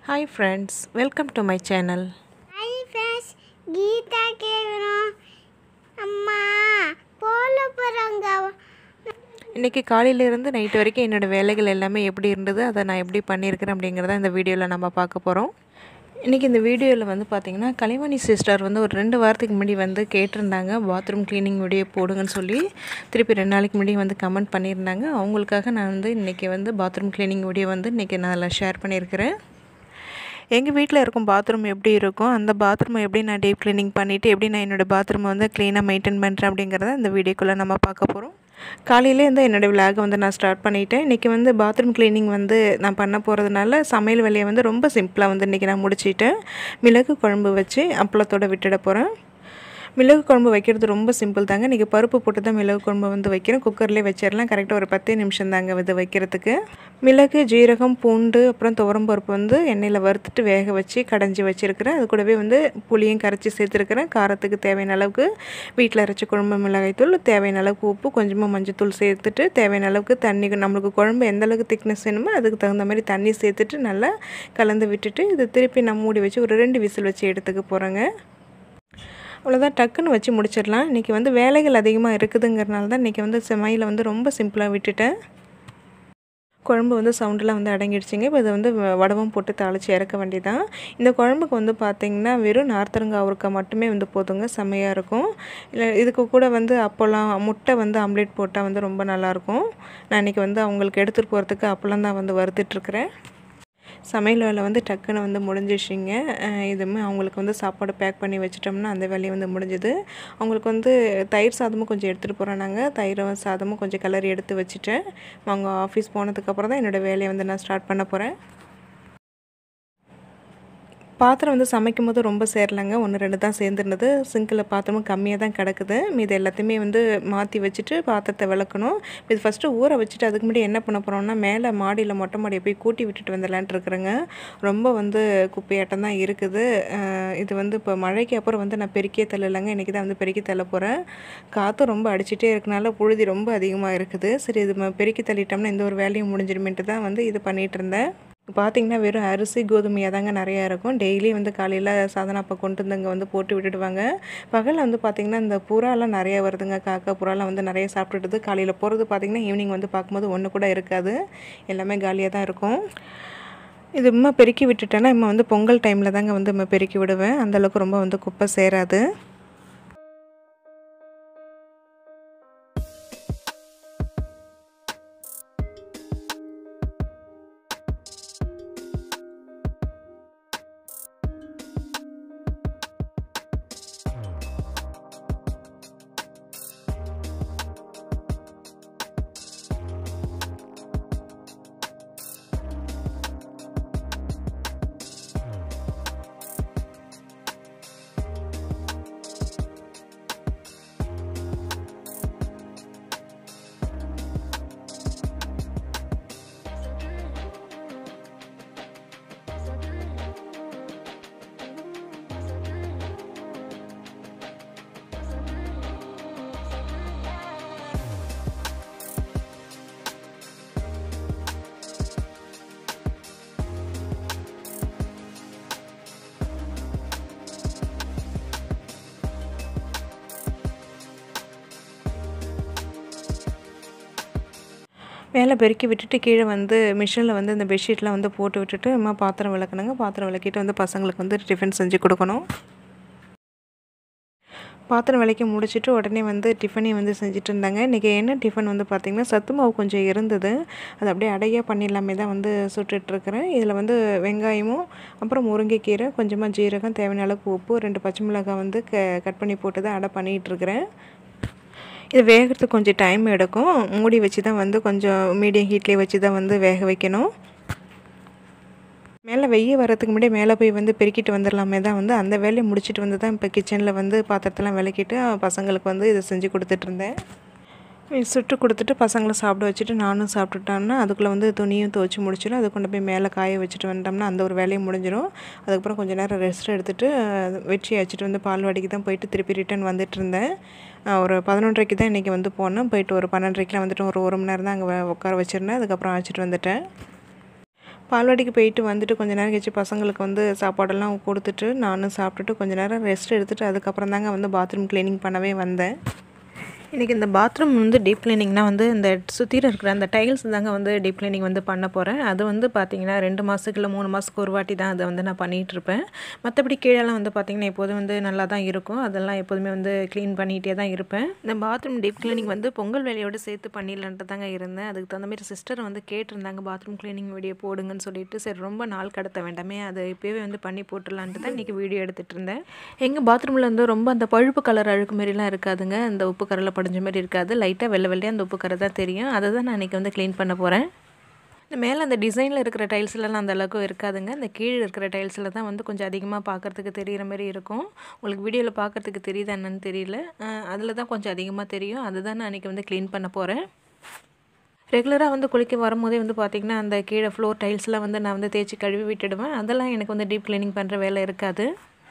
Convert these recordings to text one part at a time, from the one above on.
hi friends welcome to my channel hi friends Geetha கேட்குறோம் அம்மா போல போகிறாங்க இன்றைக்கி காலையிலேருந்து நைட் வரைக்கும் என்னோடய வேலைகள் எல்லாமே எப்படி இருந்தது அதை நான் எப்படி பண்ணியிருக்கிறேன் அப்படிங்கிறத இந்த வீடியோவில் நம்ம பார்க்க போகிறோம் இன்றைக்கி இந்த வீடியோவில் வந்து பார்த்திங்கன்னா கலைவாணி சிஸ்டர் வந்து ஒரு ரெண்டு வாரத்துக்கு முன்னாடி வந்து கேட்டிருந்தாங்க பாத்ரூம் க்ளீனிங் வீடியோ போடுங்கன்னு சொல்லி திருப்பி ரெண்டு நாளைக்கு முன்னாடி வந்து கமெண்ட் பண்ணியிருந்தாங்க அவங்களுக்காக நான் வந்து இன்றைக்கி வந்து பாத்ரூம் க்ளீனிங் வீடியோ வந்து இன்றைக்கி நான் அதில் ஷேர் பண்ணியிருக்கிறேன் எங்கள் வீட்டில் இருக்கும் பாத்ரூம் எப்படி இருக்கும் அந்த பாத்ரூமை எப்படி நான் டீப் க்ளீனிங் பண்ணிவிட்டு எப்படி நான் என்னோடய பாத்ரூமை வந்து க்ளீனாக மெயின்டைன் பண்ணுறேன் அப்படிங்கிறத இந்த வீடியோக்குள்ளே நம்ம பார்க்க போகிறோம் காலையிலே இருந்து என்னோடய விலாகை வந்து நான் ஸ்டார்ட் பண்ணிட்டேன் இன்றைக்கி வந்து பாத்ரூம் க்ளீனிங் வந்து நான் பண்ண போகிறதுனால சமையல் வேலையை வந்து ரொம்ப சிம்பிளாக வந்து இன்றைக்கி நான் முடிச்சிட்டேன் மிளகு குழம்பு வச்சு அப்பளத்தோடு விட்டுட போகிறேன் மிளகு குழம்பு வைக்கிறது ரொம்ப சிம்பிள் தாங்க இன்றைக்கி பருப்பு போட்டு தான் மிளகு குழம்பு வந்து வைக்கிறேன் குக்கர்லேயே வச்சிடலாம் கரெக்டாக ஒரு பத்தே நிமிஷம் தாங்க இது வைக்கிறதுக்கு மிளகு ஜீரகம் பூண்டு அப்புறம் துவரம் பருப்பு வந்து எண்ணெயில் வறுத்துட்டு வேக வச்சு கடைஞ்சி வச்சுருக்கிறேன் அது கூடவே வந்து புளியும் கரைச்சி சேர்த்துருக்கிறேன் காரத்துக்கு தேவையான அளவுக்கு வீட்டில் அரைச்ச குழம்பு மிளகாய்த்தூள் தேவையான அளவுக்கு உப்பு கொஞ்சமாக மஞ்சத்தூள் சேர்த்துட்டு தேவையான அளவுக்கு தண்ணி நம்மளுக்கு குழம்பு எந்த அளவுக்கு திக்னஸ் வேணுமோ அதுக்கு தகுந்த மாதிரி தண்ணி சேர்த்துட்டு நல்லா கலந்து விட்டுட்டு இதை திருப்பி நான் மூடி வச்சு ஒரு ரெண்டு விசில் வச்சு எடுத்துக்க போகிறேங்க அவ்வளோதான் டக்குன்னு வச்சு முடிச்சிடலாம் இன்றைக்கி வந்து வேலைகள் அதிகமாக இருக்குதுங்கிறனால தான் இன்றைக்கி வந்து சமையலை வந்து ரொம்ப சிம்பிளாக விட்டுட்டேன் குழம்பு வந்து சவுண்டெலாம் வந்து அடங்கிடுச்சிங்க இப்போ இதை வந்து வடவம் போட்டு தாளித்து இறக்க வேண்டியதான் இந்த குழம்புக்கு வந்து பார்த்திங்கன்னா வெறும் நார்த்தரங்காய் அவருக்காய் மட்டுமே வந்து போதுங்க செம்மையாக இருக்கும் இல்லை இதுக்கு கூட வந்து அப்போல்லாம் முட்டை வந்து ஆம்லேட் போட்டால் வந்து ரொம்ப நல்லாயிருக்கும் நான் இன்றைக்கி வந்து அவங்களுக்கு எடுத்துகிட்டு போகிறதுக்கு அப்போல்லாம் தான் வந்து வறுத்துட்ருக்குறேன் சமையல் வேலை வந்து டக்குன்னு வந்து முடிஞ்சிச்சிங்க இதுவுமே அவங்களுக்கு வந்து சாப்பாடு பேக் பண்ணி வச்சிட்டோம்னா அந்த வேலையை வந்து முடிஞ்சுது அவங்களுக்கு வந்து தயிர் சாதமும் கொஞ்சம் எடுத்துகிட்டு போகிறோம் நாங்கள் தயிர் சாதமும் கொஞ்சம் கலர் எடுத்து வச்சுட்டேன் அவங்க ஆஃபீஸ் போனதுக்கப்புறம் தான் என்னோடய வேலையை வந்து நான் ஸ்டார்ட் பண்ண போகிறேன் பாத்திரம் வந்து சமைக்கும் போது ரொம்ப சேரலைங்க ஒன்று ரெண்டு தான் சேர்ந்துருந்தது சிங்கில் பாத்திரமும் கம்மியாக தான் கிடக்குது மீது எல்லாத்தையுமே வந்து மாற்றி வச்சுட்டு பாத்திரத்தை விளக்கணும் இது ஃபஸ்ட்டு ஊற வச்சுட்டு அதுக்கு முன்னாடி என்ன பண்ண போகிறோம்னா மேலே மாடியில் மொட்டை மாடியை போய் கூட்டி விட்டுட்டு வந்துடலான்ட்டு இருக்கிறேங்க ரொம்ப வந்து குப்பையாட்டம் தான் இருக்குது இது வந்து இப்போ மழைக்கு அப்புறம் வந்து நான் பெருக்கியே தள்ளலைங்க இன்றைக்கி தான் வந்து பெருக்கி தள்ள போகிறேன் காற்றும் ரொம்ப அடிச்சிட்டே இருக்கனால புழுதி ரொம்ப அதிகமாக இருக்குது சரி இது பெருக்கி தள்ளிட்டோம்னா இந்த ஒரு வேலையும் முடிஞ்சிருமேன்ட்டு தான் வந்து இது பண்ணிகிட்டு இருந்தேன் பார்த்திங்கன்னா வெறும் அரிசி கோதுமையாக தாங்க நிறையா இருக்கும் டெய்லி வந்து காலையில் சாதனாப்பா கொண்டு வந்து இங்கே வந்து போட்டு விட்டுடுவாங்க பகலில் வந்து பார்த்திங்கன்னா இந்த புறாலாம் நிறையா வருதுங்க காக்கா புறாலாம் வந்து நிறைய சாப்பிட்டுடுது காலையில் போகிறது பார்த்திங்கன்னா ஈவினிங் வந்து பார்க்கும்போது ஒன்று கூட இருக்காது எல்லாமே காலியாக தான் இருக்கும் இது இம்மா பெருக்கி விட்டுட்டேன்னா இம்மா வந்து பொங்கல் டைமில் தாங்க வந்து இம்மா பெருக்கி விடுவேன் அந்தளவுக்கு ரொம்ப வந்து குப்பை சேராது மேலே பெருக்கி விட்டுட்டு கீழே வந்து மிஷினில் வந்து இந்த பெட்ஷீட்லாம் வந்து போட்டு விட்டுட்டு அம்மா பாத்திரம் விளக்கணுங்க பாத்திரம் விளக்கிட்டு வந்து பசங்களுக்கு வந்து டிஃபன் செஞ்சு கொடுக்கணும் பாத்திரம் விளக்கி முடிச்சுட்டு உடனே வந்து டிஃபனையும் வந்து செஞ்சுட்டு இருந்தாங்க இன்றைக்கி என்ன டிஃபன் வந்து பார்த்திங்கன்னா சத்து மாவு கொஞ்சம் இருந்தது அது அப்படியே அடையாக பண்ணிடலாமே தான் வந்து சுட்டுட்ருக்கிறேன் இதில் வந்து வெங்காயமும் அப்புறம் முருங்கைக்கீரை கொஞ்சமாக ஜீரகம் தேவையான அளவுக்கு உப்பு ரெண்டு பச்சை மிளகாய் வந்து க கட் பண்ணி போட்டு தான் அடை பண்ணிகிட்ருக்கிறேன் இது வேகிறதுக்கு கொஞ்சம் டைம் எடுக்கும் மூடி வச்சு தான் வந்து கொஞ்சம் மீடியம் ஹீட்லேயே வச்சு தான் வந்து வேக வைக்கணும் மேலே வெய்ய வரதுக்கு முன்னாடி மேலே போய் வந்து பெருக்கிட்டு வந்துடலாமே தான் வந்து அந்த வேலையை முடிச்சுட்டு வந்து தான் இப்போ கிச்சனில் வந்து பாத்திரத்தெல்லாம் விளக்கிட்டு பசங்களுக்கு வந்து இதை செஞ்சு கொடுத்துட்ருந்தேன் சுட்டு கொடுத்துட்டு பசங்களை சாப்பிட வச்சுட்டு நானும் சாப்பிட்டுட்டோம்னா அதுக்குள்ளே வந்து துணியும் துவச்சி முடிச்சிடும் அது கொண்டு போய் மேலே காய வச்சுட்டு வந்துட்டோம்னா அந்த ஒரு வேலையும் முடிஞ்சிடும் அதுக்கப்புறம் கொஞ்சம் நேரம் ரெஸ்ட் எடுத்துகிட்டு வெற்றி வச்சுட்டு வந்து பால்வாடிக்கு தான் போயிட்டு திருப்பி ரிட்டன் வந்துட்டு இருந்தேன் ஒரு பதினொன்றரைக்கு தான் இன்றைக்கி வந்து போனேன் போயிட்டு ஒரு பன்னெண்டரைக்கெலாம் வந்துட்டு ஒரு ஒரு மணி நேரம் தான் அங்கே உட்கார வச்சுருந்தேன் அதுக்கப்புறம் அழைச்சிட்டு வந்துட்டேன் பால்வாடிக்கு போயிட்டு வந்துட்டு கொஞ்ச நேரம் கழிச்சு பசங்களுக்கு வந்து சாப்பாடெல்லாம் கொடுத்துட்டு நானும் சாப்பிட்டுட்டு கொஞ்ச நேரம் ரெஸ்ட் எடுத்துகிட்டு அதுக்கப்புறம் தாங்க வந்து பாத்ரூம் க்ளீனிங் பண்ணவே வந்தேன் இன்றைக்கி இந்த பாத்ரூம் வந்து டீப் க்ளீனிங்னால் வந்து இந்த சுற்றில இருக்கிற அந்த டைல்ஸ் தாங்க வந்து டீப் க்ளீனிங் வந்து பண்ண போகிறேன் அது வந்து பார்த்திங்கன்னா ரெண்டு மாதத்துக்கு இல்லை மூணு மாதத்துக்கு ஒரு வாட்டி தான் அதை வந்து நான் பண்ணிகிட்டு இருப்பேன் மற்றபடி கீழெல்லாம் வந்து பார்த்திங்கன்னா எப்போதும் வந்து நல்லா தான் இருக்கும் அதெல்லாம் எப்போதுமே வந்து க்ளீன் பண்ணிகிட்டே தான் இருப்பேன் இந்த பாத்ரூம் டீப் க்ளீனிங் வந்து பொங்கல் வேலையோடு சேர்த்து பண்ணிடலான்ட்டு தாங்க இருந்தேன் அதுக்கு தகுந்த மாதிரி சிஸ்டர் வந்து கேட்டிருந்தாங்க பாத்ரூம் க்ளீனிங் வீடியோ போடுங்கன்னு சொல்லிட்டு சரி ரொம்ப நாள் கடத்த வேண்டாமே அதை இப்போவே வந்து பண்ணி போட்டுடலான்ட்டு தான் இன்றைக்கி வீடியோ எடுத்துகிட்டு இருந்தேன் எங்கள் பாத்ரூமில் வந்து ரொம்ப அந்த பழுப்பு கலர் அழுக்கு மாரிலாம் இருக்காதுங்க அந்த உப்பு கரில் படிஞ்ச மாதிரி இருக்காது லைட்டாக வெள்ளை வெள்ளையாக அந்த உப்பு கரை தான் தெரியும் அதை தான் நான் இன்றைக்கி வந்து க்ளீன் பண்ண போகிறேன் இந்த மேலே அந்த டிசைனில் இருக்கிற டைல்ஸ்லாம் அந்த அளவுக்கு இருக்காதுங்க இந்த கீழே இருக்கிற டைல்ஸில் தான் வந்து கொஞ்சம் அதிகமாக பார்க்குறதுக்கு தெரிகிற மாதிரி இருக்கும் உங்களுக்கு வீடியோவில் பார்க்குறதுக்கு தெரியுதா என்னன்னு தெரியல அதில் தான் கொஞ்சம் அதிகமாக தெரியும் அதுதான் நான் அன்றைக்கி வந்து க்ளீன் பண்ண போகிறேன் ரெகுலராக வந்து குளிக்க வரும்போதே வந்து பார்த்திங்கன்னா அந்த கீழே ஃப்ளோர் டைல்ஸ்லாம் வந்து நான் வந்து தேய்ச்சி கழுவி விட்டுடுவேன் அதெல்லாம் எனக்கு வந்து டீப் க்ளீனிங் பண்ணுற வேலை இருக்காது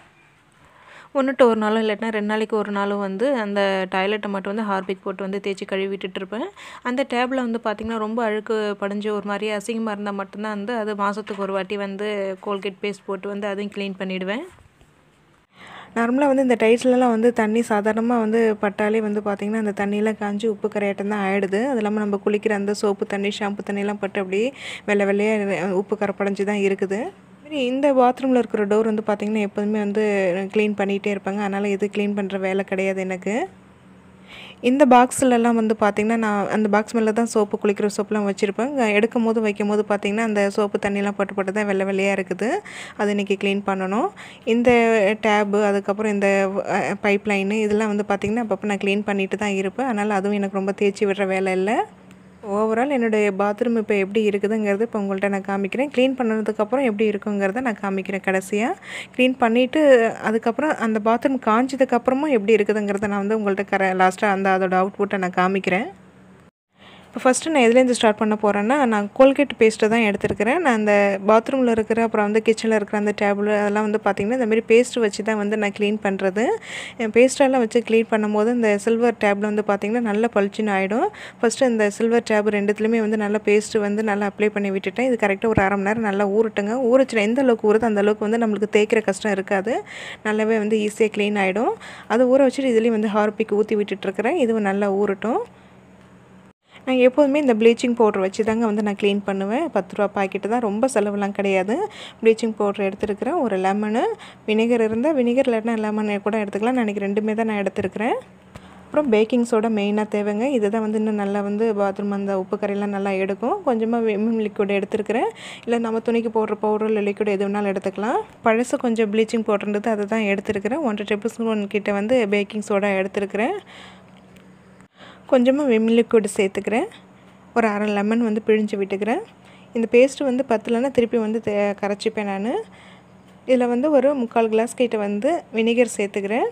ஒன்றுட்டு ஒரு நாளும் இல்லாட்டினா ரெண்டு நாளைக்கு ஒரு நாளும் வந்து அந்த டாய்லெட்டை மட்டும் வந்து ஹார்பிக் போட்டு வந்து தேய்ச்சி கழுவி விட்டுட்டு இருப்பேன் அந்த டேபில் வந்து பார்த்திங்கன்னா ரொம்ப அழுக்கு படிஞ்சு ஒரு மாதிரி அசிங்கமாக இருந்தால் மட்டும்தான் வந்து அது மாதத்துக்கு ஒரு வாட்டி வந்து கோல்கேட் பேஸ்ட் போட்டு வந்து அதையும் க்ளீன் பண்ணிவிடுவேன் நார்மலாக வந்து இந்த டைல்ஸ்லலாம் வந்து தண்ணி சாதாரணமாக வந்து பட்டாலே வந்து பார்த்திங்கன்னா அந்த தண்ணியெலாம் காஞ்சி உப்பு கரையாட்டம் தான் ஆகிடுது அது இல்லாமல் நம்ம குளிக்கிற அந்த சோப்பு தண்ணி ஷாம்பு தண்ணியெலாம் பட்டு அப்படியே வெள்ளை வெள்ளையாக உப்பு கரை படைஞ்சு தான் இருக்குது மாதிரி இந்த பாத்ரூமில் இருக்கிற டோர் வந்து பார்த்திங்கன்னா எப்போதுமே வந்து க்ளீன் பண்ணிகிட்டே இருப்பாங்க அதனால் இது க்ளீன் பண்ணுற வேலை கிடையாது எனக்கு இந்த பாக்ஸ்லலாம் வந்து பார்த்திங்கன்னா நான் அந்த பாக்ஸ் மேலே தான் சோப்பு குளிக்கிற சோப்புலாம் வச்சுருப்பேன் எடுக்கும் போது வைக்கும் போது பார்த்திங்கன்னா அந்த சோப்பு தண்ணியெலாம் பட்டு பட்டு தான் வெள்ளை வெள்ளையாக இருக்குது அது இன்றைக்கி க்ளீன் பண்ணணும் இந்த டேபு அதுக்கப்புறம் இந்த பைப் லைனு இதெல்லாம் வந்து பார்த்திங்கன்னா அப்பப்போ நான் க்ளீன் பண்ணிட்டு தான் இருப்பேன் அதனால் அதுவும் எனக்கு ரொம்ப தேய்ச்சி விடுற வேலை இல்லை ஓவரால் என்னுடைய பாத்ரூம் இப்போ எப்படி இருக்குதுங்கிறது இப்போ உங்கள்கிட்ட நான் காமிக்கிறேன் க்ளீன் பண்ணதுக்கப்புறம் எப்படி இருக்குங்கிறத நான் காமிக்கிறேன் கடைசியாக க்ளீன் பண்ணிவிட்டு அதுக்கப்புறம் அந்த பாத்ரூம் காஞ்சதுக்கப்புறமும் எப்படி இருக்குதுங்கிறத நான் வந்து உங்கள்கிட்ட கர லாஸ்ட்டாக அந்த அதோட அவுட்புட்டை நான் காமிக்கிறேன் இப்போ ஃபஸ்ட்டு நான் எதுலேருந்து ஸ்டார்ட் பண்ண போகிறேன்னா நான் கோல்கேட் பேஸ்ட்டை தான் எடுத்துருக்கிறேன் நான் அந்த பாத்ரூமில் இருக்கிற அப்புறம் வந்து கிச்சனில் இருக்கிற அந்த டேபிள் அதெல்லாம் வந்து பார்த்திங்கன்னா இந்த மாதிரி பேஸ்ட் வச்சு தான் வந்து நான் க்ளீன் பண்ணுறது பேஸ்ட்டெல்லாம் வச்சு க்ளீன் பண்ணும்போது இந்த சில்வர் டேபில் வந்து பார்த்திங்கன்னா நல்லா பளிச்சுன்னு ஆகிடும் ஃபஸ்ட்டு இந்த சில்வர் டேப் ரெண்டுத்துலேயுமே வந்து நல்லா பேஸ்ட்டு வந்து நல்லா அப்ளை பண்ணி விட்டுட்டேன் இது கரெக்டாக ஒரு அரை மணி நேரம் நல்லா ஊறட்டுங்க ஊறச்சுனா எந்த அளவுக்கு ஊறுது அந்த அளவுக்கு வந்து நம்மளுக்கு தேய்க்கிற கஷ்டம் இருக்காது நல்லாவே வந்து ஈஸியாக க்ளீன் ஆகிடும் அது ஊற வச்சுட்டு இதுலேயும் வந்து ஹார்பிக் ஊற்றி விட்டுட்ருக்கிறேன் இதுவும் நல்லா ஊறட்டும் நான் எப்போதுமே இந்த ப்ளீச்சிங் பவுட்ரு வச்சு தாங்க வந்து நான் க்ளீன் பண்ணுவேன் பத்து ரூபா பாக்கெட்டு தான் ரொம்ப செலவுலாம் கிடையாது ப்ளீச்சிங் பவுட்ரு எடுத்துருக்கிறேன் ஒரு லெமனு வினிகர் இருந்தால் வினிகர் இல்லைன்னா லெமன் கூட எடுத்துக்கலாம் நான் இன்றைக்கி ரெண்டுமே தான் நான் எடுத்துருக்கிறேன் அப்புறம் பேக்கிங் சோடா மெயினாக தேவைங்க இது தான் வந்து இன்னும் நல்லா வந்து பாத்ரூம் அந்த உப்பு கரையெல்லாம் நல்லா எடுக்கும் கொஞ்சமாக விம் லிக்விட் எடுத்துருக்கிறேன் இல்லை நம்ம துணிக்கு போடுற பவுடர் இல்லை லிக்விட் எது வேணாலும் எடுத்துக்கலாம் பழசு கொஞ்சம் ப்ளீச்சிங் பவுடர்ன்றது அதை தான் எடுத்துருக்கிறேன் ஒன்றரை டேபிள் ஸ்பூன் கிட்ட வந்து பேக்கிங் சோடா எடுத்துருக்கிறேன் கொஞ்சமாக விம் லிக்விட் சேர்த்துக்கிறேன் ஒரு அரை லெமன் வந்து பிழிஞ்சு விட்டுக்கிறேன் இந்த பேஸ்ட்டு வந்து பத்தலைன்னா திருப்பி வந்து கரைச்சிப்பேன் நான் இதில் வந்து ஒரு முக்கால் கிளாஸ் கிட்ட வந்து வினிகர் சேர்த்துக்கிறேன்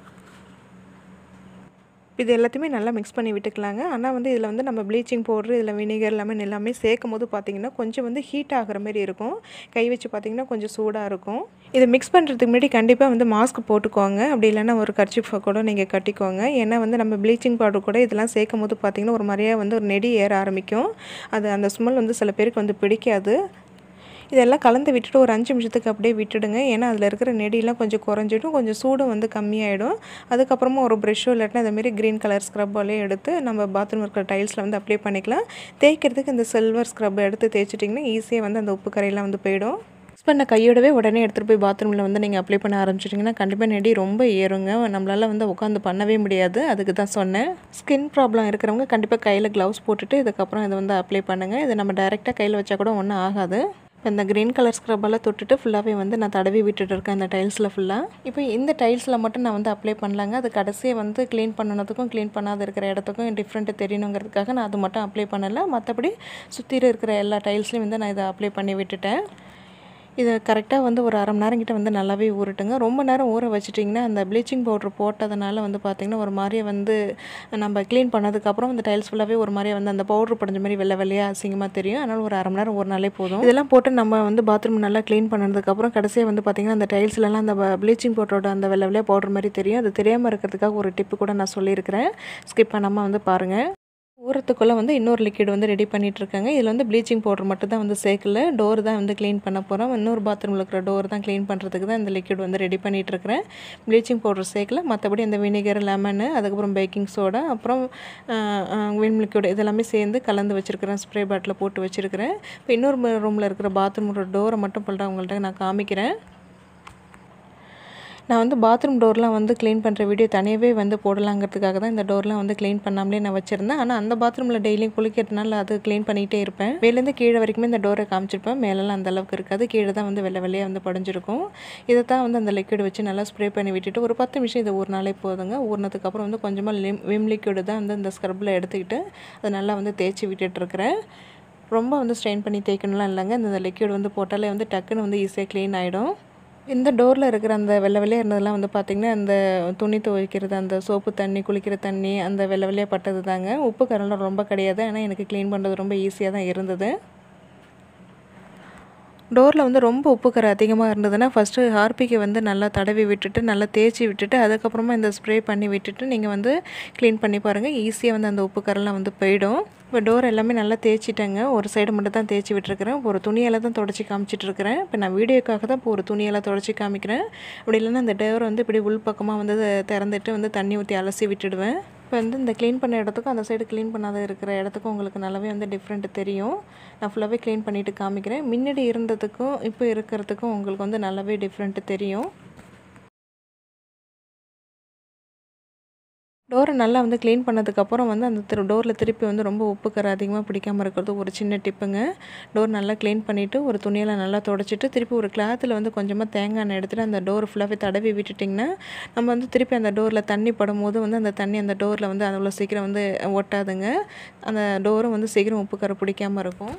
இது எல்லாத்தையுமே நல்லா மிக்ஸ் பண்ணி விட்டுக்கலாங்க ஆனால் வந்து இதில் வந்து நம்ம ப்ளீச்சிங் பவுட்ரு இதில் வினிகர் லெமன் எல்லாமே சேர்க்கும் போது பார்த்திங்கன்னா கொஞ்சம் வந்து ஹீட் ஆகிற மாதிரி இருக்கும் கை வச்சு பார்த்திங்கன்னா கொஞ்சம் சூடாக இருக்கும் இதை மிக்ஸ் பண்ணுறதுக்கு முன்னாடி கண்டிப்பாக வந்து மாஸ்க் போட்டுக்கோங்க அப்படி இல்லைன்னா ஒரு கர்ச்சிஃப் கூட நீங்கள் கட்டிக்கோங்க ஏன்னா வந்து நம்ம ப்ளீச்சிங் பவுடர் கூட இதெல்லாம் சேர்க்கும் போது பார்த்திங்கன்னா ஒரு மாதிரியாக வந்து ஒரு நெடி ஏற ஆரம்பிக்கும் அது அந்த ஸ்மெல் வந்து சில பேருக்கு வந்து பிடிக்காது இதெல்லாம் கலந்து விட்டுட்டு ஒரு அஞ்சு நிமிஷத்துக்கு அப்படியே விட்டுடுங்க ஏன்னா அதில் இருக்கிற நெடியெலாம் கொஞ்சம் குறைஞ்சிடும் கொஞ்சம் சூடும் வந்து கம்மியாயிடும் அதுக்கப்புறமா ஒரு ப்ரெஷ்ஷோ இல்லாட்டினா அதேமாரி க்ரீன் கலர் ஸ்க்ரப்பாலே எடுத்து நம்ம பாத்ரூம் இருக்கிற டைல்ஸில் வந்து அப்ளை பண்ணிக்கலாம் தேய்க்கிறதுக்கு இந்த சில்வர் ஸ்க்ரப் எடுத்து தேய்ச்சிட்டிங்கன்னா ஈஸியாக வந்து அந்த உப்பு கரையெல்லாம் வந்து போயிடும் மிக்ஸ் பண்ண கையோடவே உடனே எடுத்துகிட்டு போய் பாத்ரூமில் வந்து நீங்கள் அப்ளை பண்ண ஆரம்பிச்சிட்டிங்கன்னா கண்டிப்பாக நெடி ரொம்ப ஏறுங்க நம்மளால் வந்து உட்காந்து பண்ணவே முடியாது அதுக்கு தான் சொன்னேன் ஸ்கின் ப்ராப்ளம் இருக்கிறவங்க கண்டிப்பாக கையில் க்ளவுஸ் போட்டுட்டு இதுக்கப்புறம் இதை வந்து அப்ளை பண்ணுங்கள் இதை நம்ம டைரெக்டாக கையில் வச்சா கூட ஒன்றும் ஆகாது இப்போ இந்த க்ரீன் கலர் ஸ்க்ரப்பெல்லாம் தொட்டுட்டு ஃபுல்லாகவே வந்து நான் தடவி விட்டுட்டு இருக்கேன் இந்த டைல்ஸில் ஃபுல்லாக இப்போ இந்த டைல்ஸில் மட்டும் நான் வந்து அப்ளை பண்ணலாங்க அது கடைசியாக வந்து க்ளீன் பண்ணனதுக்கும் க்ளீன் பண்ணாத இருக்கிற இடத்துக்கும் டிஃப்ரெண்ட்டு தெரியணுங்கிறதுக்காக நான் அது மட்டும் அப்ளை பண்ணலை மற்றபடி சுற்றி இருக்கிற எல்லா டைல்ஸ்லையும் வந்து நான் இதை அப்ளை பண்ணி விட்டுட்டேன் இதை கரெக்டாக வந்து ஒரு அரை மணி நேரம் கிட்ட வந்து நல்லாவே ஊறட்டுங்க ரொம்ப நேரம் ஊற வச்சிட்டிங்கன்னா அந்த ப்ளீச்சிங் பவுட்ரு போட்டதுனால வந்து பார்த்திங்கன்னா ஒரு மாதிரியே வந்து நம்ம க்ளீன் பண்ணதுக்கப்புறம் அந்த டைல்ஸ் ஃபுல்லாகவே ஒரு மாதிரியே வந்து அந்த பவுட்ரு படிஞ்ச மாதிரி வெள்ளை வெள்ளையாக அசிங்கமாக தெரியும் அதனால் ஒரு அரை மணி நேரம் ஒரு நாளே போதும் இதெல்லாம் போட்டு நம்ம வந்து பாத்ரூம் நல்லா க்ளீன் பண்ணதுக்கப்புறம் கடைசியாக வந்து பார்த்திங்கன்னா அந்த டைல்ஸ்லலாம் அந்த ப்ளீச்சிங் பவுடரோட அந்த வெள்ளை வெள்ளையாக பவுட்ரு மாதிரி தெரியும் அது தெரியாமல் இருக்கிறதுக்காக ஒரு டிப்பு கூட நான் சொல்லியிருக்கிறேன் ஸ்கிப் பண்ணாமல் வந்து பாருங்கள் ஊறத்துக்குள்ளே வந்து இன்னொரு லிக்விட் வந்து ரெடி பண்ணிட்டு இருக்காங்க இதில் வந்து ப்ளீச்சிங் பவுடர் மட்டும் தான் வந்து சேர்க்கல டோர் தான் வந்து க்ளீன் பண்ண போகிறோம் இன்னொரு பாத்ரூமில் இருக்கிற டோர் தான் க்ளீன் பண்ணுறதுக்கு தான் இந்த லிக்விட் வந்து ரெடி பண்ணிட்டு இருக்கிறேன் ப்ளீச்சிங் பவுடர் சேர்க்கல மற்றபடி இந்த வினிகர் லெமனு அதுக்கப்புறம் பேக்கிங் சோடா அப்புறம் விம் லிக்விட் இதெல்லாமே சேர்ந்து கலந்து வச்சுருக்கிறேன் ஸ்ப்ரே பாட்டில் போட்டு வச்சுருக்கிறேன் இப்போ இன்னொரு ரூமில் இருக்கிற பாத்ரூமோட டோரை மட்டும் ஃபுல்லாக உங்கள்கிட்ட நான் காமிக்கிறேன் நான் வந்து பாத்ரூம் டோர்லாம் வந்து க்ளீன் பண்ணுற வீடியோ தனியாகவே வந்து போடலாங்கிறதுக்காக தான் இந்த டோர்லாம் வந்து க்ளீன் பண்ணாமலே நான் வச்சுருந்தேன் ஆனால் அந்த பாத்ரூமில் டெய்லியும் குளிக்கிறதுனால அது க்ளீன் பண்ணிகிட்டே இருப்பேன் மேலேருந்து கீழே வரைக்குமே இந்த டோரை காமிச்சிருப்பேன் மேலெல்லாம் அந்த அளவுக்கு இருக்காது கீழே தான் வந்து வெள்ளை வெள்ளையாக வந்து படிஞ்சிருக்கும் இதை தான் வந்து அந்த லிக்விட் வச்சு நல்லா ஸ்ப்ரே பண்ணி விட்டுட்டு ஒரு பத்து நிமிஷம் இது ஒரு நாளே போதுங்க ஊறினதுக்கப்புறம் வந்து கொஞ்சமாக லிம் விம் லிக்விடு தான் வந்து இந்த ஸ்க்ரப்பில் எடுத்துக்கிட்டு அதை நல்லா வந்து தேய்ச்சி விட்டுட்டுருக்கிறேன் ரொம்ப வந்து ஸ்ட்ரெயின் பண்ணி தேய்க்கணும்லாம் இல்லைங்க இந்த லிக்விட் வந்து போட்டாலே வந்து டக்குன்னு வந்து ஈஸியாக க்ளீன் ஆகிடும் இந்த டோரில் இருக்கிற அந்த வெள்ளை வெள்ளையாக இருந்ததெல்லாம் வந்து பார்த்திங்கன்னா அந்த துணி துவைக்கிறது அந்த சோப்பு தண்ணி குளிக்கிற தண்ணி அந்த வெள்ளை வெள்ளையாக பட்டது தாங்க உப்பு கரெல்லாம் ரொம்ப கிடையாது ஆனால் எனக்கு க்ளீன் பண்ணுறது ரொம்ப ஈஸியாக தான் இருந்தது டோரில் வந்து ரொம்ப உப்பு கரை அதிகமாக இருந்ததுன்னா ஃபஸ்ட்டு ஹார்பிக்கை வந்து நல்லா தடவி விட்டுட்டு நல்லா தேய்ச்சி விட்டுட்டு அதுக்கப்புறமா இந்த ஸ்ப்ரே பண்ணி விட்டுட்டு நீங்கள் வந்து க்ளீன் பண்ணி பாருங்கள் ஈஸியாக வந்து அந்த உப்பு கரெல்லாம் வந்து போயிடும் இப்போ டோர் எல்லாமே நல்லா தேய்ச்சிட்டேங்க ஒரு சைடு மட்டும் தான் தேய்ச்சி விட்டுருக்கிறேன் ஒரு துணியெல்லாம் தான் தொடச்சி காமிச்சிட்ருக்கிறேன் இப்போ நான் வீடியோக்காக தான் இப்போ ஒரு துணியெல்லாம் தொடச்சி காமிக்கிறேன் அப்படி இல்லைன்னா அந்த டோர் வந்து இப்படி உள் பக்கமாக வந்து திறந்துட்டு வந்து தண்ணி ஊற்றி அலசி விட்டுடுவேன் இப்போ வந்து இந்த க்ளீன் பண்ண இடத்துக்கும் அந்த சைடு க்ளீன் பண்ணாத இருக்கிற இடத்துக்கும் உங்களுக்கு நல்லாவே வந்து டிஃப்ரெண்ட் தெரியும் நான் ஃபுல்லாகவே க்ளீன் பண்ணிவிட்டு காமிக்கிறேன் முன்னாடி இருந்ததுக்கும் இப்போ இருக்கிறதுக்கும் உங்களுக்கு வந்து நல்லாவே டிஃப்ரெண்ட் தெரியும் டோரை நல்லா வந்து க்ளீன் பண்ணதுக்கப்புறம் வந்து அந்த திரு டோரில் திருப்பி வந்து ரொம்ப உப்பு கரை அதிகமாக பிடிக்காமல் இருக்கிறது ஒரு சின்ன டிப்புங்க டோர் நல்லா க்ளீன் பண்ணிவிட்டு ஒரு துணியில் நல்லா தொடச்சிட்டு திருப்பி ஒரு கிளாத்தில் வந்து கொஞ்சமாக தேங்காய் எண்ணெய் எடுத்துகிட்டு அந்த டோர் ஃபுல்லாகவே தடவி விட்டுட்டிங்கன்னா நம்ம வந்து திருப்பி அந்த டோரில் தண்ணி படும்போது வந்து அந்த தண்ணி அந்த டோரில் வந்து அவ்வளோ சீக்கிரம் வந்து ஒட்டாதுங்க அந்த டோரும் வந்து சீக்கிரம் உப்பு கரை பிடிக்காமல் இருக்கும்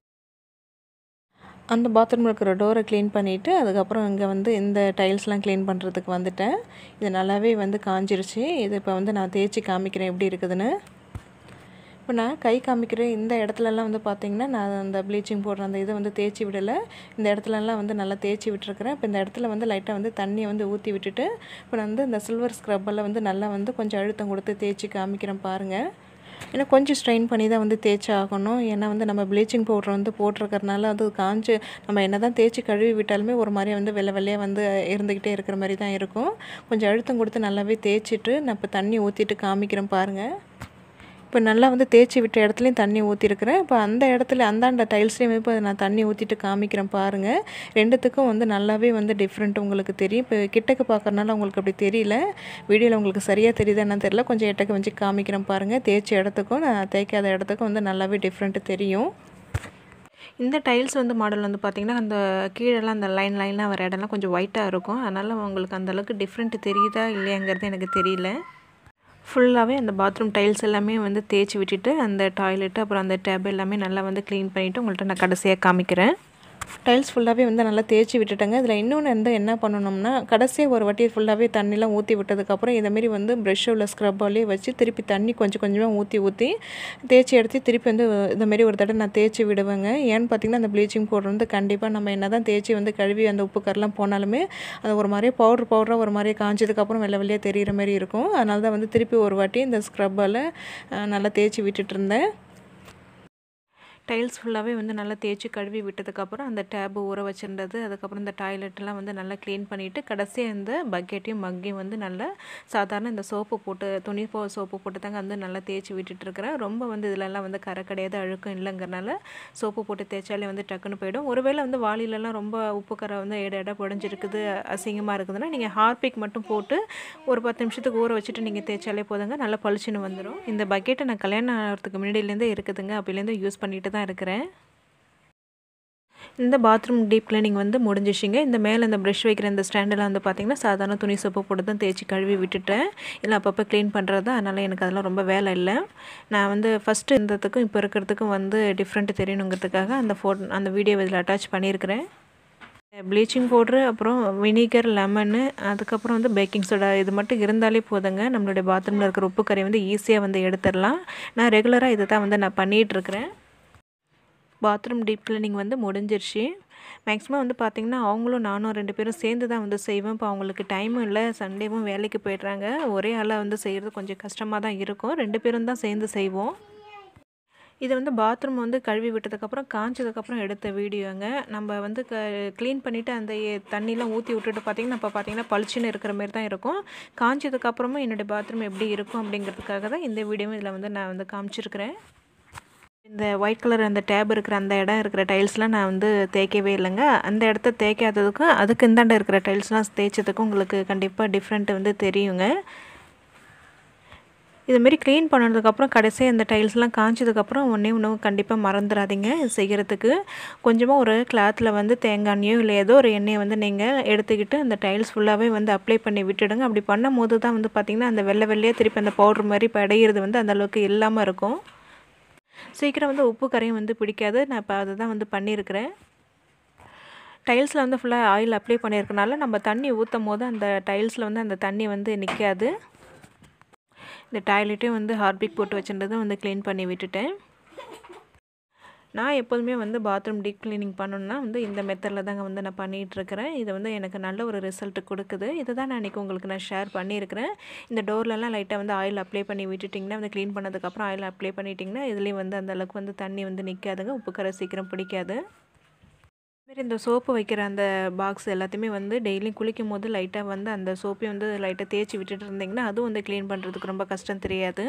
அந்த பாத்ரூமில் இருக்கிற டோரை க்ளீன் பண்ணிவிட்டு அதுக்கப்புறம் இங்கே வந்து இந்த டைல்ஸ்லாம் க்ளீன் பண்ணுறதுக்கு வந்துட்டேன் இது நல்லாவே வந்து காஞ்சிருச்சு இது இப்போ வந்து நான் தேய்ச்சி காமிக்கிறேன் எப்படி இருக்குதுன்னு இப்போ நான் கை காமிக்கிற இந்த இடத்துலலாம் வந்து பார்த்திங்கன்னா நான் அந்த ப்ளீச்சிங் போடுற அந்த இதை வந்து தேய்ச்சி விடலை இந்த இடத்துலலாம் வந்து நல்லா தேய்ச்சி விட்டுருக்குறேன் இப்போ இந்த இடத்துல வந்து லைட்டாக வந்து தண்ணியை வந்து ஊற்றி விட்டுட்டு இப்போ நான் வந்து இந்த சில்வர் ஸ்க்ரப்பில் வந்து நல்லா வந்து கொஞ்சம் அழுத்தம் கொடுத்து தேய்ச்சி காமிக்கிறேன் பாருங்கள் ஏன்னா கொஞ்சம் ஸ்ட்ரெயின் பண்ணி தான் வந்து தேய்ச்சி ஆகணும் ஏன்னா வந்து நம்ம ப்ளீச்சிங் பவுடர் வந்து போட்டிருக்கறனால அது காஞ்சு நம்ம என்ன தான் தேய்ச்சி கழுவி விட்டாலுமே ஒரு மாதிரி வந்து வெள்ளை வெள்ளையாக வந்து இருந்துக்கிட்டே இருக்கிற மாதிரி தான் இருக்கும் கொஞ்சம் அழுத்தம் கொடுத்து நல்லாவே தேய்ச்சிட்டு நான் இப்போ தண்ணி ஊற்றிட்டு காமிக்கிறேன் பாருங்கள் இப்போ நல்லா வந்து தேய்ச்சி விட்ட இடத்துலையும் தண்ணி ஊற்றிருக்கிறேன் இப்போ அந்த இடத்துல அந்தாண்ட டைல்ஸ்லேயும் இப்போ நான் தண்ணி ஊற்றிட்டு காமிக்கிறேன் பாருங்கள் ரெண்டுத்துக்கும் வந்து நல்லாவே வந்து டிஃப்ரெண்ட் உங்களுக்கு தெரியும் இப்போ கிட்டக்கு பார்க்குறனால உங்களுக்கு அப்படி தெரியல வீடியோவில் உங்களுக்கு சரியாக தெரியுதா என்னன்னு தெரியல கொஞ்சம் எட்டக்கு வச்சு காமிக்கிறேன் பாருங்கள் தேய்ச்ச இடத்துக்கும் நான் தேய்க்காத இடத்துக்கும் வந்து நல்லாவே டிஃப்ரெண்ட்டு தெரியும் இந்த டைல்ஸ் வந்து மாடல் வந்து பார்த்திங்கன்னா அந்த கீழெல்லாம் அந்த லைன் லைனாக வர இடம்லாம் கொஞ்சம் ஒயிட்டாக இருக்கும் அதனால் உங்களுக்கு அந்தளவுக்கு டிஃப்ரெண்ட் தெரியுதா இல்லையாங்கிறது எனக்கு தெரியல ஃபுல்லாகவே அந்த பாத்ரூம் டைல்ஸ் எல்லாமே வந்து தேய்ச்சி விட்டுட்டு அந்த டாய்லெட்டு அப்புறம் அந்த டேப் எல்லாமே நல்லா வந்து க்ளீன் பண்ணிவிட்டு உங்கள்கிட்ட நான் கடைசியாக காமிக்கிறேன் டைல்ஸ் ஃபுல்லாகவே வந்து நல்லா தேய்ச்சி விட்டுட்டேங்க இதில் இன்னொன்று வந்து என்ன பண்ணணும்னா கடைசியாக ஒரு வாட்டி ஃபுல்லாகவே தண்ணிலாம் ஊற்றி விட்டதுக்கப்புறம் இதேமாரி வந்து ப்ரெஷ் உள்ள ஸ்க்ரப்பாலேயே வச்சு திருப்பி தண்ணி கொஞ்சம் கொஞ்சமாக ஊற்றி ஊற்றி தேய்ச்சி எடுத்து திருப்பி வந்து இந்தமாரி ஒரு தடவை நான் தேய்ச்சி விடுவேங்க ஏன்னு பார்த்தீங்கன்னா அந்த ப்ளீச்சிங் பவுடர் வந்து கண்டிப்பாக நம்ம என்ன தான் தேய்ச்சி வந்து கழுவி அந்த உப்பு கரெலாம் போனாலுமே அது ஒரு மாதிரியே பவுட்ரு பவுடராக ஒரு மாதிரியே காஞ்சதுக்கப்புறம் வெள்ளை வெள்ளையாக தெரிகிற மாதிரி இருக்கும் அதனால தான் வந்து திருப்பி ஒரு வாட்டி இந்த ஸ்க்ரப்பால் நல்லா தேய்ச்சி விட்டுட்டு இருந்தேன் டைல்ஸ் ஃபுல்லாகவே வந்து நல்லா தேய்ச்சி கழுவி விட்டதுக்கப்புறம் அந்த டேப்பு ஊற வச்சுருந்தது அதுக்கப்புறம் இந்த டாய்லெட்டெல்லாம் வந்து நல்லா க்ளீன் பண்ணிவிட்டு கடைசியாக இந்த பக்கெட்டையும் மக்கையும் வந்து நல்லா சாதாரண இந்த சோப்பு போட்டு துணி போ சோப்பு போட்டு தாங்க வந்து நல்லா தேய்ச்சி விட்டுட்டுருக்கிறேன் ரொம்ப வந்து இதிலெல்லாம் வந்து கரை கிடையாது அழுக்கம் இல்லைங்கிறனால சோப்பு போட்டு தேய்ச்சாலே வந்து டக்குன்னு போயிடும் ஒருவேளை வந்து வாளிலெல்லாம் ரொம்ப உப்பு கரை வந்து எடை எடை புடஞ்சிருக்குது அசிங்கமாக இருக்குதுன்னா நீங்கள் ஹார்பிக் மட்டும் போட்டு ஒரு பத்து நிமிஷத்துக்கு ஊற வச்சுட்டு நீங்கள் தேய்ச்சாலே போதுங்க நல்லா பளிச்சுன்னு வந்துடும் இந்த பக்கெட்டை நான் கல்யாணம் ஆகிறதுக்கு முன்னாடியிலேருந்தே இருக்குதுங்க அப்போலேருந்து யூஸ் பண்ணிட்டு தான் இருக்கிறேன் இந்த பாத்ரூம் டீப் கிளீனிங் வந்து முடிஞ்சிச்சிங்க இந்த மேலே இந்த ப்ரஷ் வைக்கிற இந்த ஸ்டாண்டெல்லாம் வந்து பார்த்திங்கன்னா சாதாரண துணி சோப்பு போட்டு தான் தேய்ச்சி கழுவி விட்டுட்டேன் இல்லை அப்பப்போ க்ளீன் பண்ணுறது அதனால் எனக்கு அதெல்லாம் ரொம்ப வேலை இல்லை நான் வந்து ஃபஸ்ட்டு இருந்ததுக்கும் இப்போ இருக்கிறதுக்கும் வந்து டிஃப்ரெண்ட்டு தெரியணுங்கிறதுக்காக அந்த ஃபோ அந்த வீடியோ இதில் அட்டாச் பண்ணியிருக்கிறேன் ப்ளீச்சிங் பவுட்ரு அப்புறம் வினிகர் லெமனு அதுக்கப்புறம் வந்து பேக்கிங் சோடா இது மட்டும் இருந்தாலே போதுங்க நம்மளுடைய பாத்ரூமில் இருக்கிற உப்பு கரையை வந்து ஈஸியாக வந்து எடுத்துடலாம் நான் ரெகுலராக இதை தான் வந்து நான் பண்ணிகிட்ருக்கிறேன் பாத்ரூம் டீப் கிளீனிங் வந்து முடிஞ்சிருச்சு மேக்ஸிமம் வந்து பார்த்திங்கன்னா அவங்களும் நானும் ரெண்டு பேரும் சேர்ந்து தான் வந்து செய்வேன் இப்போ அவங்களுக்கு டைமும் இல்லை சண்டேவும் வேலைக்கு போயிடுறாங்க ஒரே ஆளாக வந்து செய்கிறது கொஞ்சம் கஷ்டமாக தான் இருக்கும் ரெண்டு பேரும் தான் சேர்ந்து செய்வோம் இது வந்து பாத்ரூம் வந்து கழுவி விட்டதுக்கப்புறம் காஞ்சதுக்கப்புறம் எடுத்த வீடியோங்க நம்ம வந்து க க்ளீன் பண்ணிவிட்டு அந்த எ- தண்ணிலாம் ஊற்றி விட்டுட்டு பார்த்தீங்கன்னா இப்போ பார்த்தீங்கன்னா பளிச்சுன்னு இருக்கிற மாதிரி தான் இருக்கும் காஞ்சதுக்கப்புறமும் என்னுடைய பாத்ரூம் எப்படி இருக்கும் அப்படிங்கிறதுக்காக தான் இந்த வீடியோவும் இதில் வந்து நான் வந்து காமிச்சிருக்கிறேன் இந்த ஒயிட் கலர் அந்த டேப் இருக்கிற அந்த இடம் இருக்கிற டைல்ஸ்லாம் நான் வந்து தேய்க்கவே இல்லைங்க அந்த இடத்த தேய்க்காததுக்கும் அதுக்கு இந்தாண்ட இருக்கிற டைல்ஸ்லாம் தேய்ச்சதுக்கும் உங்களுக்கு கண்டிப்பாக டிஃப்ரெண்ட் வந்து தெரியுங்க இதுமாரி க்ளீன் பண்ணதுக்கப்புறம் கடைசியாக இந்த டைல்ஸ்லாம் காய்ச்சதுக்கப்புறம் ஒன்றே ஒன்று கண்டிப்பாக மறந்துடாதீங்க இது செய்கிறதுக்கு கொஞ்சமாக ஒரு கிளாத்தில் வந்து தேங்காய் எண்ணெயோ இல்லை ஏதோ ஒரு எண்ணெயை வந்து நீங்கள் எடுத்துக்கிட்டு அந்த டைல்ஸ் ஃபுல்லாகவே வந்து அப்ளை பண்ணி விட்டுடுங்க அப்படி பண்ணும் போது தான் வந்து பார்த்திங்கன்னா அந்த வெள்ளை வெள்ளையாக திருப்பி அந்த பவுட்ரு மாதிரி படையிறது வந்து அந்த அளவுக்கு இல்லாமல் இருக்கும் சீக்கிரம் வந்து உப்பு கரையும் வந்து பிடிக்காது நான் இப்போ அதை தான் வந்து பண்ணியிருக்கிறேன் டைல்ஸில் வந்து ஃபுல்லாக ஆயில் அப்ளை பண்ணியிருக்கனால நம்ம தண்ணி ஊற்றும் போது அந்த டைல்ஸில் வந்து அந்த தண்ணி வந்து நிற்காது இந்த டாய்லெட்டையும் வந்து ஹார்பிக் போட்டு வச்சுருந்ததும் வந்து க்ளீன் பண்ணி விட்டுட்டேன் நான் எப்போதுமே வந்து பாத்ரூம் டீப் க்ளீனிங் பண்ணணுன்னா வந்து இந்த மெத்தடில் தாங்க வந்து நான் பண்ணிகிட்டு இருக்கிறேன் இது வந்து எனக்கு நல்ல ஒரு ரிசல்ட் கொடுக்குது இதை தான் நான் இன்றைக்கி உங்களுக்கு நான் ஷேர் பண்ணியிருக்கிறேன் இந்த டோர்லலாம் லைட்டாக வந்து ஆயில் அப்ளை பண்ணி விட்டுட்டிங்கன்னா வந்து க்ளீன் பண்ணதுக்கப்புறம் ஆயில் அப்ளை பண்ணிட்டிங்கன்னா இதுலேயும் வந்து அந்த அளவுக்கு வந்து தண்ணி வந்து நிற்காதுங்க உப்பு கரை சீக்கிரம் பிடிக்காது மாரி இந்த சோப்பு வைக்கிற அந்த பாக்ஸ் எல்லாத்தையுமே வந்து டெய்லியும் குளிக்கும் போது லைட்டாக வந்து அந்த சோப்பையும் வந்து லைட்டாக தேய்ச்சி விட்டுட்டு இருந்தீங்கன்னா அதுவும் வந்து க்ளீன் பண்ணுறதுக்கு ரொம்ப கஷ்டம் தெரியாது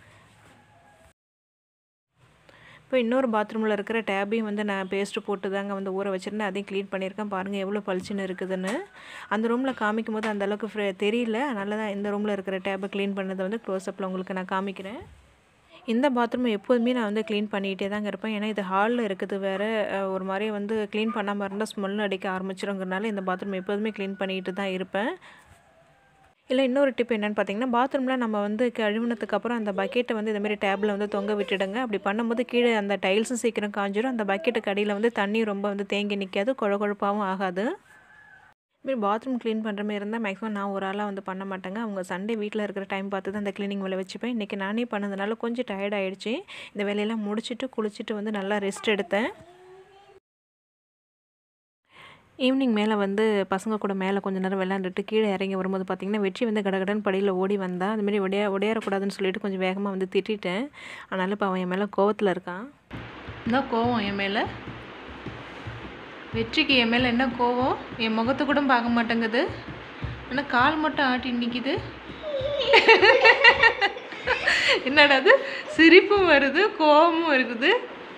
இப்போ இன்னொரு பாத்ரூமில் இருக்கிற டேபையும் வந்து நான் பேஸ்ட்டு போட்டு தாங்க வந்து ஊற வச்சுருந்தேன் அதையும் க்ளீன் பண்ணியிருக்கேன் பாருங்கள் எவ்வளோ பளிச்சுன்னு இருக்குதுன்னு அந்த ரூமில் காமிக்கும் போது அந்த அளவுக்கு ஃப்ரெ தெரியல அதனால தான் இந்த ரூமில் இருக்கிற டேபை க்ளீன் பண்ணதை வந்து க்ளோஸ்அப்பில் உங்களுக்கு நான் காமிக்கிறேன் இந்த பாத்ரூம் எப்போதுமே நான் வந்து க்ளீன் பண்ணிகிட்டே தாங்க இருப்பேன் ஏன்னா இது ஹாலில் இருக்குது வேறு அஹ், ஒரு மாதிரி வந்து க்ளீன் பண்ணாமல் இருந்தால் ஸ்மெல் அடிக்க ஆரம்பிச்சிருங்கிறனால இந்த பாத்ரூம் எப்போதுமே க்ளீன் பண்ணிக்கிட்டு தான் இருப்பேன் இல்லை இன்னொரு டிப் என்னென்னு பார்த்தீங்கன்னா பாத்ரூமில் நம்ம வந்து கழுவுனதுக்கு அப்புறம் அந்த பக்கெட்டை வந்து இதுமாரி டேபில் வந்து தொங்க விட்டுடுங்க அப்படி பண்ணும்போது கீழே அந்த டைல்ஸும் சீக்கிரம் காஞ்சிரும் அந்த பக்கெட்டுக்கு அடியில் வந்து தண்ணி ரொம்ப வந்து தேங்கி நிற்காது குழ குழப்பாகவும் ஆகாது இப்படி பாத்ரூம் க்ளீன் பண்ணுற மாதிரி இருந்தால் மேக்ஸிமம் நான் ஒரு ஆளாக வந்து பண்ண மாட்டேங்க அவங்க சண்டே வீட்டில் இருக்கிற டைம் பார்த்து தான் அந்த க்ளீனிங் வேலை வச்சுப்பேன் இன்றைக்கி நானே பண்ணதுனால கொஞ்சம் டயர்ட் ஆயிடுச்சு இந்த வேலையெல்லாம் முடிச்சுட்டு குளிச்சுட்டு வந்து நல்லா ரெஸ்ட் எடுத்தேன் ஈவினிங் மேலே வந்து பசங்க கூட மேலே கொஞ்ச நேரம் விளாண்டுட்டு கீழே இறங்கி வரும்போது பார்த்திங்கன்னா வெற்றி வந்து கடகடன் படியில் ஓடி வந்தா அதுமாரி ஒடையா ஒடையாறக்கூடாதுன்னு சொல்லிட்டு கொஞ்சம் வேகமாக வந்து திட்டிட்டேன் அதனால் இப்போ அவன் என் மேலே கோவத்தில் இருக்கான் என்ன கோவம் என் மேலே வெற்றிக்கு என் மேலே என்ன கோவம் என் முகத்தை கூட பார்க்க மாட்டேங்குது ஆனால் கால் மட்டும் ஆட்டி நிற்கிது என்னடா அது சிரிப்பும் வருது கோவமும் இருக்குது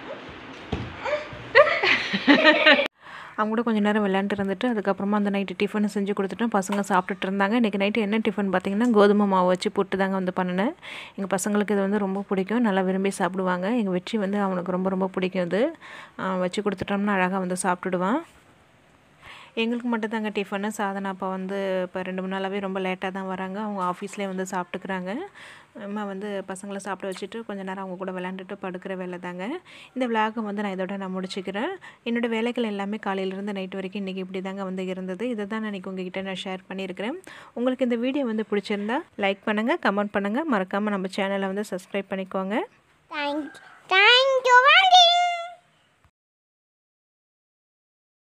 அவங்க கூட கொஞ்சம் நேரம் விளையாண்டு இருந்துட்டு அதுக்கப்புறமா அந்த நைட்டு டிஃபன் செஞ்சு கொடுத்துட்டு பசங்க சாப்பிட்டுட்டு இருந்தாங்க இன்றைக்கி நைட்டு என்ன டிஃபன் பார்த்தீங்கன்னா கோதுமை மாவு வச்சு புட்டு தாங்க வந்து பண்ணினேன் எங்கள் பசங்களுக்கு இது வந்து ரொம்ப பிடிக்கும் நல்லா விரும்பி சாப்பிடுவாங்க எங்கள் வெற்றி வந்து அவனுக்கு ரொம்ப ரொம்ப பிடிக்கும் இது ஆஹ் வச்சு கொடுத்துட்டோம்னா அழகாக வந்து சாப்பிட்டுடுவான் எங்களுக்கு மட்டும் தாங்க டிஃபனு சாதனா அப்பா வந்து இப்போ ரெண்டு மூணு நாளாகவே ரொம்ப லேட்டாக தான் வராங்க அவங்க ஆஃபீஸ்லேயே வந்து சாப்பிட்டுக்கிறாங்க அம்மா வந்து பசங்களை சாப்பிட வச்சுட்டு கொஞ்ச நேரம் அவங்க கூட விளையாண்டுட்டு படுக்கிற வேலை தாங்க இந்த விளாகை வந்து நான் இதோட நான் முடிச்சுக்கிறேன் என்னோடய வேலைகள் எல்லாமே காலையிலேருந்து நைட் வரைக்கும் இன்றைக்கி இப்படி தாங்க வந்து இருந்தது இதை தான் நான் இன்றைக்கி உங்ககிட்ட நான் ஷேர் பண்ணியிருக்கிறேன் உங்களுக்கு இந்த வீடியோ வந்து பிடிச்சிருந்தா லைக் பண்ணுங்கள் கமெண்ட் பண்ணுங்கள் மறக்காமல் நம்ம சேனலை வந்து சப்ஸ்கிரைப் பண்ணிக்கோங்க தேங்க் தேங்க்யூ வாங்கி